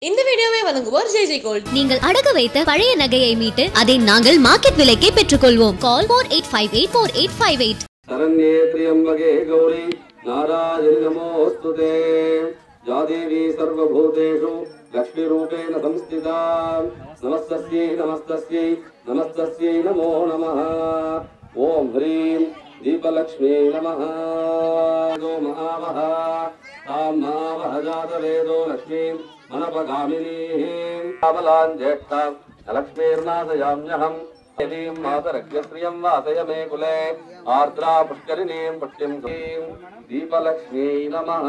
இந்த வீடியோவை வழங்குவோர் ஜெய் ஜெய் கோல்ட் நீங்கள் அடகு வைத்த பழைய நகையை மீட்டு அதை நாங்கள் மார்க்கெட் விலைக்கே பெற்றுக்கொள்வோம் call four eight five eight four eight five eight शरण्ये त्र्यम्बके गौरी नारायणि नमोऽस्तु ते या देवी सर्वभूतेषु लक्ष्मीरूपेण संस्थिता नमस्तस्यै नमस्तस्यै नमस्तस्यै नमो नमः ॐ ह्रीं दीपलक्ष्मी नमः गो महावः तां महावः जातवेदो लक्ष्मीं मनपगामिनीः कामलाञ्जेष्ठां लक्ष्मीर्नाशयाम्यहम् देवीं मातरज्ञश्रियं वासय मे कुले आर्द्रा पुष्करिणीं पुष्टिं श्रीं दीपलक्ष्म्यै नमः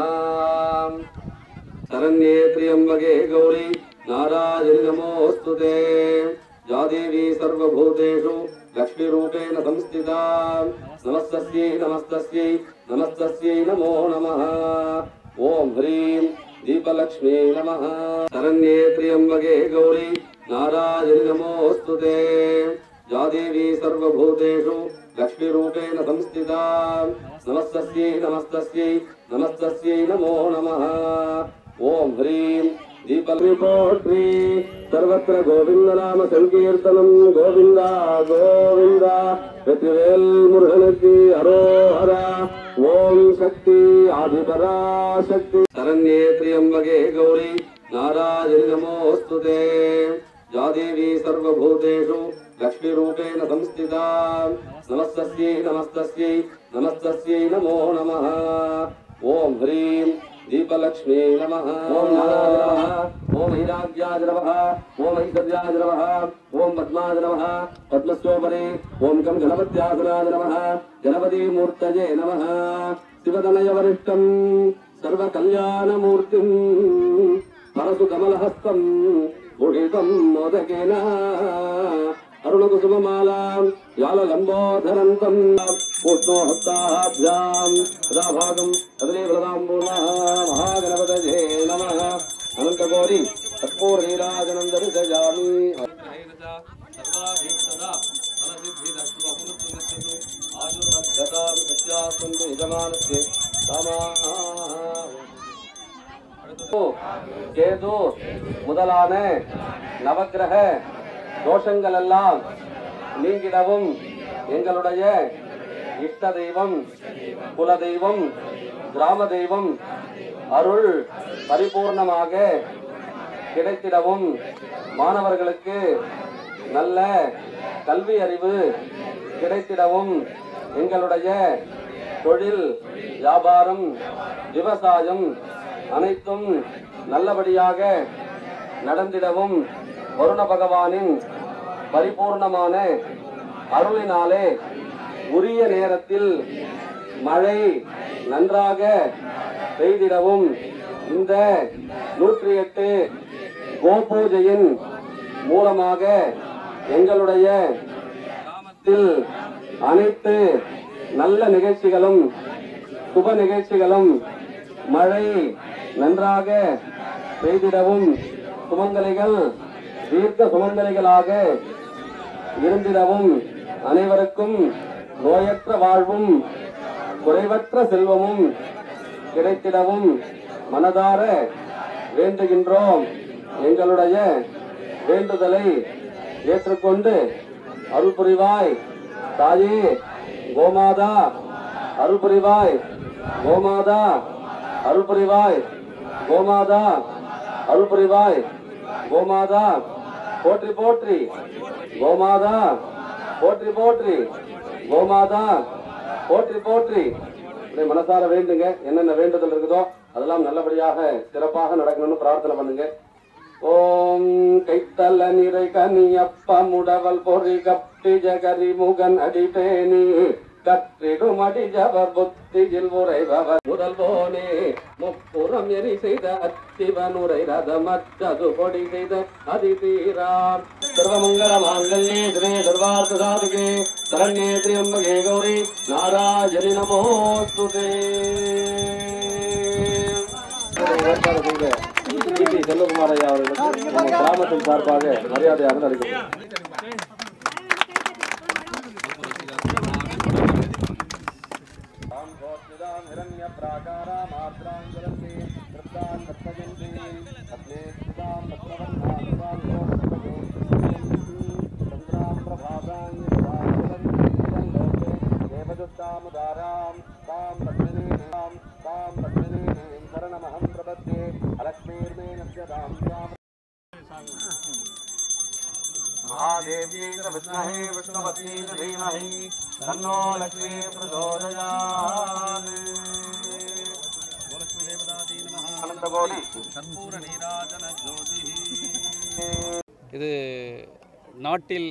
शरण्ये त्र्यम्बके गौरी नारायणि नमोऽस्तु ते या देवी सर्वभूतेषु लक्ष्मीरूपेण संस्थिता नमस्तस्यै नमस्तस्यै नमस्तस्यै नमो नमः ॐ ह्रीं दीपलक्ष्मी नमः शरण्ये त्र्यम्बके गौरी नारायणि नमोऽस्तु ते या देवी सर्वभूतेषु लक्ष्मीरूपेण संस्थिता नमस्तस्यै नमस्तस्यै नमस्तस्यै नमो नमः ॐ ह्रीं दीपल्पोट्री सर्वत्र गोविन्द नाम सङ्कीर्तनं गोविन्द गोविन्द வெற்றிவேல் முருகனுக்கு அரோஹரா ஓம் சக்தி ஆதிபரா சக்தி சரண்யே திரியம்பகே கௌரி நாராயணி நமோऽस्तु ते या देवी सर्वभूतेषु लक्ष्मीरूपेण संस्थिता नमस्तस्यै नमस्तस्यै नमस्तस्यै नमो नमः ॐ ह्रीं दीपलक्ष्मी नमः ॐ नारायणाय नमः ॐ ऐराग्याय नमः ॐ ऐश्वर्याय नमः ॐ पद्माय नमः पद्मस्योपरि ॐ कं गणपत्यासनाय नमः गणपतिमूर्तये नमः शिवतनयवरिष्ठम् सर्वकल्याणमूर्तिम् परसु कमलहस्तम् मुहितम् मोदकेन अरुणकुसुममालाम् याललम्बोधरन्तम् पूष्णोहस्ताभ्याम् राभागम् तदलेवलताम्बूर्णः महागणपतये नमः अनन्तगौरी तत्पूर्णीराजनम् दर्शयामि கேது முதலான நவக்கிரக தோஷங்கள் எல்லாம் நீங்கிடவும் எங்களுடைய இஷ்ட தெய்வம் குல தெய்வம் கிராம தெய்வம் அருள் பரிபூர்ணமாக கிடைத்திடவும் மாணவர்களுக்கு நல்ல கல்வி அறிவு கிடைத்திடவும் எங்களுடைய தொழில் வியாபாரம் விவசாயம் அனைத்தும் நல்லபடியாக நடந்திடவும் வருண பகவானின் பரிபூர்ணமான அருளினாலே உரிய நேரத்தில் மழை நன்றாக பெய்திடவும் இந்த நூற்றி எட்டு கோபூஜையின் மூலமாக எங்களுடைய கிராமத்தில் அனைத்து நல்ல நிகழ்ச்சிகளும் சுப நிகழ்ச்சிகளும் மழை நன்றாக பெய்திடவும் சுமங்கலிகள் தீர்க்க சுமங்கலிகளாக இருந்திடவும் அனைவருக்கும் நோயற்ற வாழ்வும் குறைவற்ற செல்வமும் கிடைத்திடவும் மனதார வேண்டுகின்றோம் எங்களுடைய வேண்டுதலை ஏற்றுக்கொண்டு அருள் புரிவாய் தாயே கோமாதா அருள் புரிவாய் கோமாதா அருள் புரிவாய் கோமாதா அருள் புரிவாய் கோமாதா போற்றி போற்றி கோமாதா போற்றி போற்றி கோமாதா போற்றி போற்றி இப்படி மனசார வேண்டுங்க என்னென்ன வேண்டுதல் இருக்குதோ அதெல்லாம் நல்லபடியாக சிறப்பாக நடக்கணும்னு பிரார்த்தனை பண்ணுங்க ஓம் கைத்தல நிறை கனியப்ப முடவல் பொறி கப்பி ஜகரி முகன் அடிபேணி கற்றிடும் அடிஜவர் புத்தியில் உரைபவர் முதல்வோனே முப்புறம் எரி செய்த அத்திவனுரை ரதமற்றது பொடி செய்த அதிதீரார் சர்வமங்கல மாங்கல்யே திரே சர்வார்த்த சாதுகே சரண்யே திரியம்பகே கௌரி நாராயணி நமோஸ்துதே ஏற்பாடு செய்த டிடி செல்வகுமார் ஐயா அவர்களுக்கு நம்ம கிராமத்தின் சார்பாக மரியாதையாக நடிக்கிறோம் हिरण्यप्राकारामाद्रां ज्वलन्ति वृत्तान् वर्तयन्ति अग्ने सुतां महादेव्यै च विद्महे विष्णुपत्यै च धीमहि तन्नो लक्ष्मी प्रचोदयात् अनन्तकोटि कर्पूरनीराजन இது நாட்டில்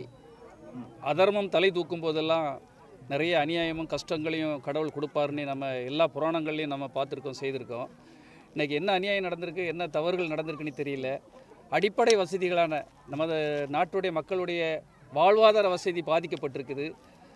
அதர்மம் தலை தூக்கும் போதெல்லாம் நிறைய அநியாயமும் கஷ்டங்களையும் கடவுள் கொடுப்பாருன்னு நம்ம எல்லா புராணங்கள்லையும் நம்ம பார்த்துருக்கோம் செய்திருக்கோம் இன்றைக்கி என்ன அநியாயம் நடந்திருக்கு என்ன தவறுகள் நடந்திருக்குன்னு தெரியல அடிப்படை வசதிகளான நமது நாட்டுடைய மக்களுடைய வாழ்வாதார வசதி பாதிக்கப்பட்டிருக்குது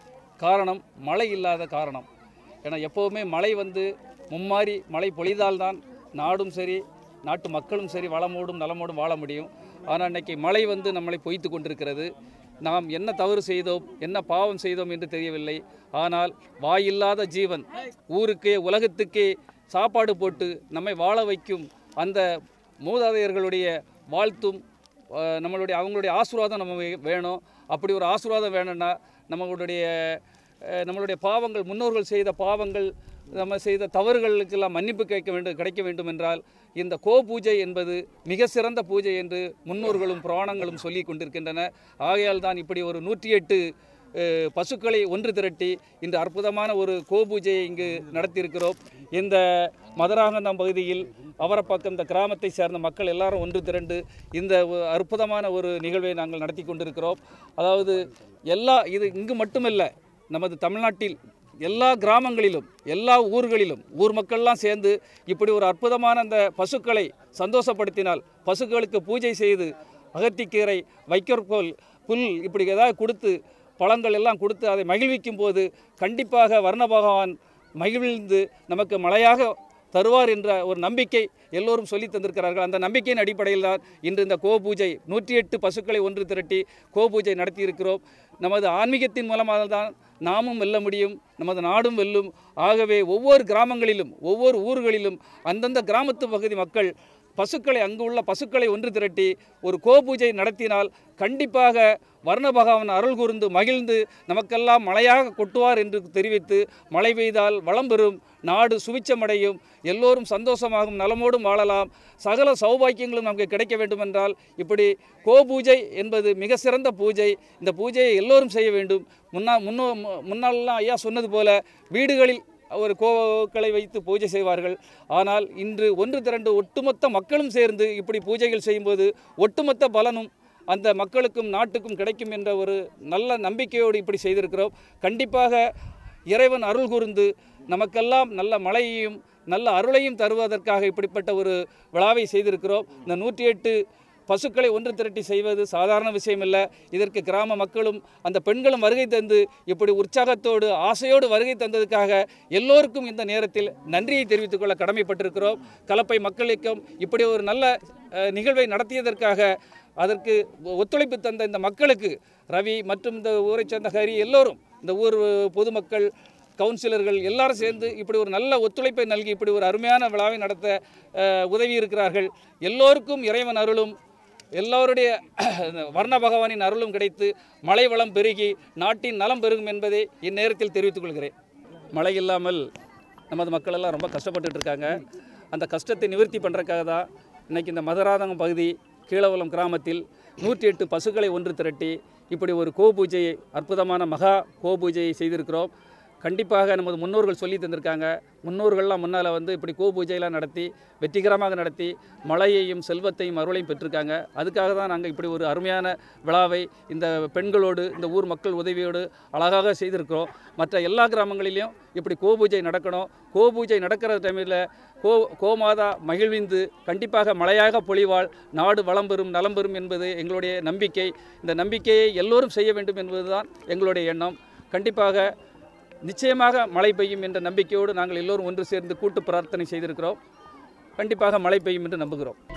காரணம் மழை இல்லாத காரணம் ஏன்னா எப்போவுமே மழை வந்து மும்மாறி மழை பொழிதால்தான் நாடும் சரி நாட்டு மக்களும் சரி வளமோடும் நலமோடும் வாழ முடியும் ஆனால் இன்னைக்கு மழை வந்து நம்மளை பொய்த்து கொண்டிருக்கிறது நாம் என்ன தவறு செய்தோம் என்ன பாவம் செய்தோம் என்று தெரியவில்லை ஆனால் வாயில்லாத ஜீவன் ஊருக்கே உலகத்துக்கே சாப்பாடு போட்டு நம்மை வாழ வைக்கும் அந்த மூதாதையர்களுடைய வாழ்த்தும் அஹ், நம்மளுடைய அவங்களுடைய ஆசீர்வாதம் நம்ம வே- வேணும் அப்படி ஒரு ஆசீர்வாதம் வேணும்னா நம்மளுடைய அஹ், நம்மளுடைய பாவங்கள் முன்னோர்கள் செய்த பாவங்கள் நம்ம செய்த தவறுகளுக்கெல்லாம் மன்னிப்பு கேட்க வேண்டும் கிடைக்க வேண்டும் என்றால் இந்த கோ பூஜை என்பது மிக சிறந்த பூஜை என்று முன்னோர்களும் புராணங்களும் சொல்லி கொண்டிருக்கின்றன ஆகையால் தான் இப்படி ஒரு நூற்றி எட்டு அஹ், பசுக்களை ஒன்று திரட்டி இந்த அற்புதமான ஒரு கோ பூஜையை இங்கு நடத்தியிருக்கிறோம் இந்த மதுராகந்தம் பகுதியில் அவரப்பாக்கம் இந்த கிராமத்தை சேர்ந்த மக்கள் எல்லாரும் ஒன்று திரண்டு இந்த ஒ- அற்புதமான ஒரு நிகழ்வை நாங்கள் நடத்தி கொண்டிருக்கிறோம் அதாவது எல்லா இது இங்கு மட்டுமல்ல நமது தமிழ்நாட்டில் எல்லா கிராமங்களிலும் எல்லா ஊர்களிலும் ஊர் மக்கள்லாம் சேர்ந்து இப்படி ஒரு அற்புதமான அந்த பசுக்களை சந்தோஷப்படுத்தினால் பசுக்களுக்கு பூஜை செய்து அகத்திக்கீரை வைக்கற்கோல் புல் இப்படி ஏதாவது கொடுத்து பழங்கள் எல்லாம் கொடுத்து அதை மகிழ்விக்கும் போது கண்டிப்பாக வர்ண பகவான் மகிழ்ந்து நமக்கு மழையாக தருவார் என்ற ஒரு நம்பிக்கை எல்லோரும் சொல்லி தந்திருக்கிறார்கள் அந்த நம்பிக்கையின் அடிப்படையில் தான் இன்று இந்த கோ பூஜை நூற்றி எட்டு பசுக்களை ஒன்று திரட்டி கோ பூஜை நடத்தியிருக்கிறோம் நமது ஆன்மீகத்தின் மூலமாக தான் நாமும் வெல்ல முடியும் நமது நாடும் வெல்லும் ஆகவே ஒவ்வொரு கிராமங்களிலும் ஒவ்வொரு ஊர்களிலும் அந்தந்த கிராமத்து பகுதி மக்கள் பசுக்களை அங்கு உள்ள பசுக்களை ஒன்று திரட்டி ஒரு கோ பூஜை நடத்தினால் கண்டிப்பாக வர்ண பகவான் அருள் கூர்ந்து மகிழ்ந்து நமக்கெல்லாம் மழையாக கொட்டுவார் என்று தெரிவித்து மழை பெய்தால் வளம் பெறும் நாடு சுபிச்சமடையும் எல்லோரும் சந்தோஷமாகும் நலமோடும் வாழலாம் சகல சௌபாக்கியங்களும் நமக்கு கிடைக்க வேண்டுமென்றால் இப்படி கோ பூஜை என்பது மிக சிறந்த பூஜை இந்த பூஜையை எல்லோரும் செய்ய வேண்டும் முன்னா முன்னோ முன்னாலெல்லாம் ஐயா சொன்னது போல வீடுகளில் ஒரு கோக்களை வைத்து பூஜை செய்வார்கள் ஆனால் இன்று ஒன்று திரண்டு ஒட்டுமொத்த மக்களும் சேர்ந்து இப்படி பூஜைகள் செய்யும்போது ஒட்டுமொத்த பலனும் அந்த மக்களுக்கும் நாட்டுக்கும் கிடைக்கும் என்ற ஒரு நல்ல நம்பிக்கையோடு இப்படி செய்திருக்கிறோம் கண்டிப்பாக இறைவன் அருள் கூர்ந்து நமக்கெல்லாம் நல்ல மழையையும் நல்ல அருளையும் தருவதற்காக இப்படிப்பட்ட ஒரு விழாவை செய்திருக்கிறோம் இந்த நூற்றி எட்டு பசுக்களை ஒன்று திரட்டி செய்வது சாதாரண விஷயம் இல்லை இதற்கு கிராம மக்களும் அந்த பெண்களும் வருகை தந்து இப்படி உற்சாகத்தோடு ஆசையோடு வருகை தந்ததுக்காக எல்லோருக்கும் இந்த நேரத்தில் நன்றியை தெரிவித்துக் கொள்ள கடமைப்பட்டிருக்கிறோம் கலப்பை மக்கள் இயக்கம் இப்படி ஒரு நல்ல அஹ், நிகழ்வை நடத்தியதற்காக அதற்கு ஒத்துழைப்பு தந்த இந்த மக்களுக்கு ரவி மற்றும் இந்த ஊரைச் சேர்ந்த ஹரி எல்லோரும் இந்த ஊர் பொதுமக்கள் கவுன்சிலர்கள் எல்லாரும் சேர்ந்து இப்படி ஒரு நல்ல ஒத்துழைப்பை நல்கி இப்படி ஒரு அருமையான விழாவை நடத்த அஹ், உதவி இருக்கிறார்கள் எல்லோருக்கும் இறைவன் அருளும் எல்லோருடைய வர்ண பகவானின் அருளும் கிடைத்து மழை வளம் பெருகி நாட்டின் நலம் பெருகும் என்பதை இந்நேரத்தில் தெரிவித்துக் கொள்கிறேன் மழை இல்லாமல் நமது மக்கள் எல்லாம் ரொம்ப கஷ்டப்பட்டுட்டு இருக்காங்க அந்த கஷ்டத்தை நிவர்த்தி பண்ணுறதுக்காக தான் இன்றைக்கி இந்த மதுராதகம் பகுதி கீழவலம் கிராமத்தில் நூற்றி எட்டு பசுக்களை ஒன்று திரட்டி இப்படி ஒரு கோ பூஜையை அற்புதமான மகா கோ பூஜையை செய்திருக்கிறோம் கண்டிப்பாக நமது முன்னோர்கள் சொல்லி தந்திருக்காங்க முன்னோர்கள்லாம் முன்னால் வந்து இப்படி கோ பூஜையெல்லாம் நடத்தி வெற்றிகரமாக நடத்தி மழையையும் செல்வத்தையும் அருளையும் பெற்றிருக்காங்க அதுக்காக தான் நாங்கள் இப்படி ஒரு அருமையான விழாவை இந்த பெண்களோடு இந்த ஊர் மக்கள் உதவியோடு அழகாக செய்திருக்கிறோம் மற்ற எல்லா கிராமங்களிலையும் இப்படி கோ பூஜை நடக்கணும் கோ பூஜை நடக்கிற டைமில் கோ கோமாதா மகிழ்விந்து கண்டிப்பாக மழையாக பொழிவாள் நாடு வளம் பெறும் நலம் பெறும் என்பது எங்களுடைய நம்பிக்கை இந்த நம்பிக்கையை எல்லோரும் செய்ய வேண்டும் என்பதுதான் எங்களுடைய எண்ணம் கண்டிப்பாக நிச்சயமாக மழை பெய்யும் என்ற நம்பிக்கையோடு நாங்கள் எல்லோரும் ஒன்று சேர்ந்து கூட்டு பிரார்த்தனை செய்திருக்கிறோம் கண்டிப்பாக மழை பெய்யும் என்று நம்புகிறோம்